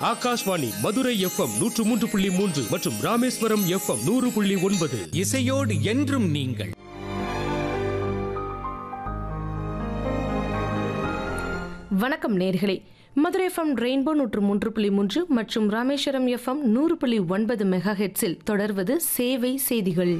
Akashvani Madurai FM நூற்று மூன்று புள்ளி மூன்று மற்றும் ராமேஸ்வரம் எஃப்எம் நூறு புள்ளி ஒன்பது இசையோடு என்றும் நீங்கள் வணக்கம் நேர்களே மதுரை எஃப்எம் ரெயின்போ நூற்று மூன்று புள்ளி மூன்று மற்றும் ராமேஸ்வரம் எஃப்எம் நூறு புள்ளி ஒன்பது மெகா ஹெட்ஸில் தொடர்வது சேவை செய்திகள்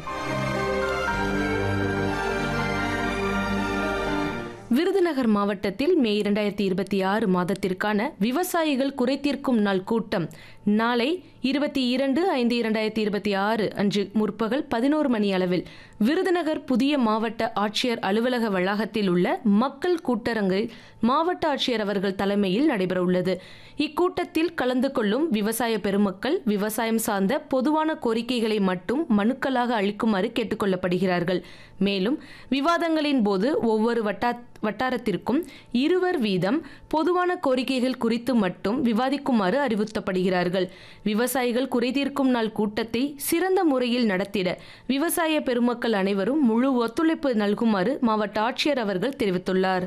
விருதுநகர் மாவட்டத்தில் மே இரண்டாயிரத்தி இருபத்தி ஆறு மாதத்திற்கான விவசாயிகள் குறைதீர்க்கும் நாள் கூட்டம் நாளை இருபத்தி இரண்டு ஐந்து இரண்டாயிரத்தி இருபத்தி ஆறு அன்று முற்பகல் பதினோரு மணி அளவில் விருதுநகர் புதிய மாவட்ட ஆட்சியர் அலுவலக வளாகத்தில் உள்ள மக்கள் கூட்டரங்கில் மாவட்ட ஆட்சியர் அவர்கள் தலைமையில் நடைபெறவுள்ளது இக்கூட்டத்தில் கலந்து கொள்ளும் விவசாய பெருமக்கள் விவசாயம் சார்ந்த பொதுவான கோரிக்கைகளை மட்டும் மனுக்களாக அளிக்குமாறு கேட்டுக்கொள்ளப்படுகிறார்கள் மேலும் விவாதங்களின் போது ஒவ்வொரு வட்டா வட்டாரத்திற்கும் இருவர் வீதம் பொதுவான கோரிக்கைகள் குறித்து மட்டும் விவாதிக்குமாறு அறிவுறுத்தப்படுகிறார்கள் விவசாயிகள் குறைதீர்க்கும் நாள் கூட்டத்தை சிறந்த முறையில் நடத்திட விவசாய பெருமக்கள் அனைவரும் முழு ஒத்துழைப்பு நல்குமாறு மாவட்ட ஆட்சியர் அவர்கள் தெரிவித்துள்ளார்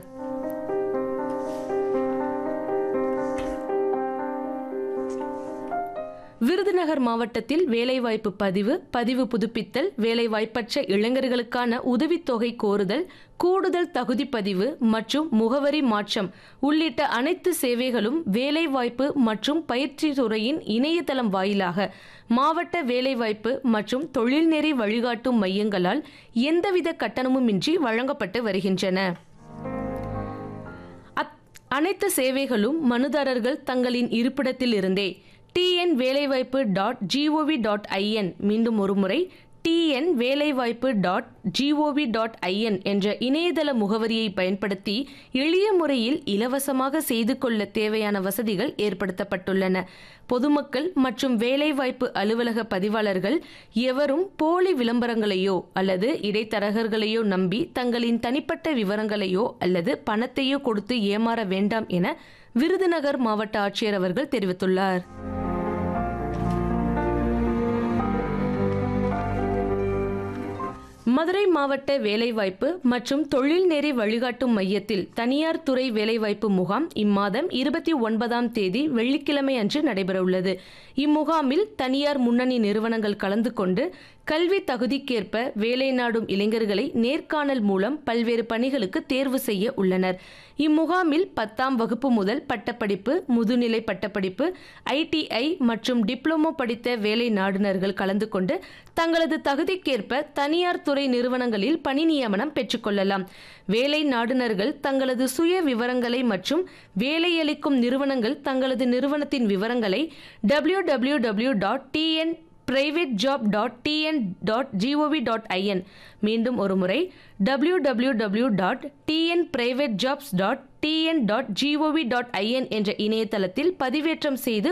விருதுநகர் மாவட்டத்தில் வேலைவாய்ப்பு பதிவு பதிவு புதுப்பித்தல் வேலைவாய்ப்பற்ற இளைஞர்களுக்கான உதவித்தொகை கோருதல் கூடுதல் தகுதி பதிவு மற்றும் முகவரி மாற்றம் உள்ளிட்ட அனைத்து சேவைகளும் வேலைவாய்ப்பு மற்றும் பயிற்சி துறையின் இணையதளம் வாயிலாக மாவட்ட வேலைவாய்ப்பு மற்றும் தொழில்நெறி வழிகாட்டும் மையங்களால் எந்தவித கட்டணமுமின்றி வழங்கப்பட்டு வருகின்றன அத்- அனைத்து சேவைகளும் மனுதாரர்கள் தங்களின் இருப்பிடத்தில் இருந்தே டிஎன் வேலைவாய்ப்பு டாட் ஜிஓவி டாட் ஐஎன் மீண்டும் ஒருமுறை டிஎன் வேலைவாய்ப்பு டாட் ஜிஓவி டாட் ஐஎன் என்ற இணையதள முகவரியை பயன்படுத்தி எளிய முறையில் இலவசமாக செய்து கொள்ள தேவையான வசதிகள் ஏற்படுத்தப்பட்டுள்ளன பொதுமக்கள் மற்றும் வேலைவாய்ப்பு அலுவலக பதிவாளர்கள் எவரும் போலி விளம்பரங்களையோ அல்லது இடைத்தரகர்களையோ நம்பி தங்களின் தனிப்பட்ட விவரங்களையோ அல்லது பணத்தையோ கொடுத்து ஏமாற வேண்டாம் என விருதுநகர் மாவட்ட ஆட்சியர் அவர்கள் தெரிவித்துள்ளார் மதுரை மாவட்ட வேலைவாய்ப்பு மற்றும் தொழில்நெறி வழிகாட்டும் மையத்தில் தனியார் துறை வேலைவாய்ப்பு முகாம் இம்மாதம் இருபத்தி ஒன்பதாம் தேதி வெள்ளிக்கிழமை அன்று நடைபெறவுள்ளது இம்முகாமில் தனியார் முன்னணி நிறுவனங்கள் கலந்து கொண்டு கல்வி தகுதிக்கேற்ப வேலை நாடும் இளைஞர்களை நேர்காணல் மூலம் பல்வேறு பணிகளுக்கு தேர்வு செய்ய உள்ளனர் இம்முகாமில் பத்தாம் வகுப்பு முதல் பட்டப்படிப்பு முதுநிலை பட்டப்படிப்பு ஐடிஐ மற்றும் டிப்ளமோ படித்த வேலை நாடுனர்கள் கலந்து கொண்டு தங்களது தகுதிக்கேற்ப தனியார் துறை நிறுவனங்களில் பணி நியமனம் பெற்றுக்கொள்ளலாம் வேலை நாடுனர்கள் தங்களது சுய விவரங்களை மற்றும் வேலையளிக்கும் நிறுவனங்கள் தங்களது நிறுவனத்தின் விவரங்களை W W W dot TN private job dot TN dot GOV dot IN மீண்டும் ஒருமுறை W W W dot TN private jobs dot TN dot GOV dot IN என்ற இணையதளத்தில் பதிவேற்றம் செய்து